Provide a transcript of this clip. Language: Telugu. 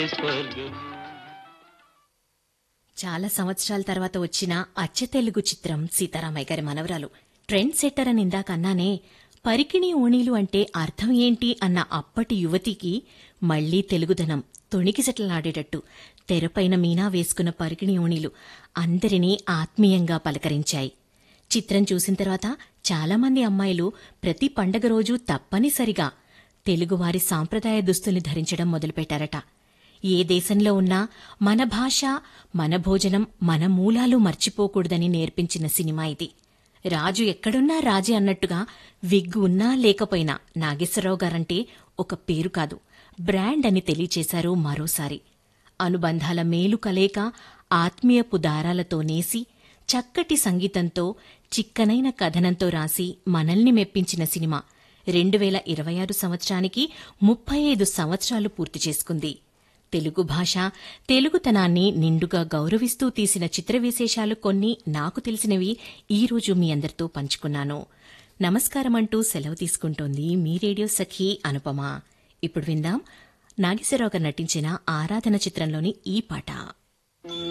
స్వర్గం చాలా సంవత్సరాల తర్వాత వచ్చిన అచ్చ తెలుగు చిత్రం సీతారామయ్య గారి మనవరాలు ట్రెండ్ సెట్టర్ అని ఇందాక అన్నానే పరికిణి ఓణీలు అంటే అర్థం ఏంటి అన్న అప్పటి యువతికి మళ్లీ తెలుగుదనం తొణికిసెట్లనాడేటట్టు తెరపైన మీనా వేసుకున్న పరికిణి ఓణీలు అందరినీ ఆత్మీయంగా పలకరించాయి చిత్రం చూసిన తర్వాత చాలామంది అమ్మాయిలు ప్రతి పండగ రోజు తప్పనిసరిగా తెలుగువారి సాంప్రదాయ దుస్తుల్ని ధరించడం మొదలుపెట్టారట ఏ దేశంలో ఉన్నా మన భాష మన భోజనం మన మూలాలు మర్చిపోకూడదని నేర్పించిన సినిమా ఇది రాజు ఎక్కడున్నా రాజే అన్నట్టుగా విగ్గు ఉన్నా లేకపోయినా నాగేశ్వరరావు గారంటే ఒక పేరు కాదు బ్రాండ్ అని తెలియచేశారు మరోసారి అనుబంధాల మేలు కలేక ఆత్మీయపు దారాలతో నేసి చక్కటి సంగీతంతో చిక్కనైన కథనంతో రాసి మనల్ని మెప్పించిన సినిమా రెండు వేల ఇరవై ఆరు సంవత్సరానికి ముప్పై ఐదు సంవత్సరాలు పూర్తి చేసుకుంది తెలుగు భాష తెలుగుతనాన్ని నిండుగా గౌరవిస్తూ తీసిన చిత్ర విశేషాలు కొన్ని నాకు తెలిసినవి ఈరోజు మీ అందరితో పంచుకున్నాను నమస్కారమంటూ సెలవు తీసుకుంటోంది మీ రేడియో సఖీ అనుపమ ఇప్పుడు విందాం నాగేశ్వరరావు గారు నటించిన ఆరాధన చిత్రంలోని ఈ పాట